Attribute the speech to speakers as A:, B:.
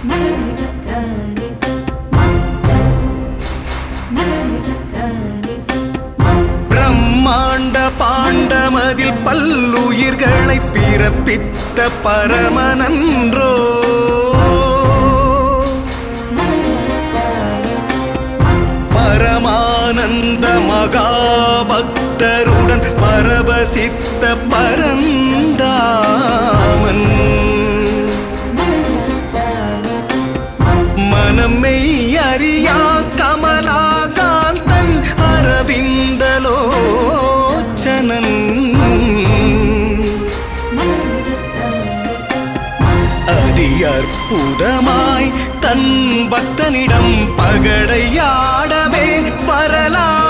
A: பிரம்மாண்ட பாண்டமதில் பல்லுயிர்களை பிறப்பித்த பரமனன்றோ பரமானந்த மகாபக்தருடன் பரவசித்த பரந்தாமன் மனமை அறியா கமலாகாந்தன் அரவிந்தலோச்சனன் அதி அற்புதமாய் தன் பக்தனிடம் பகடையாடவே வரலா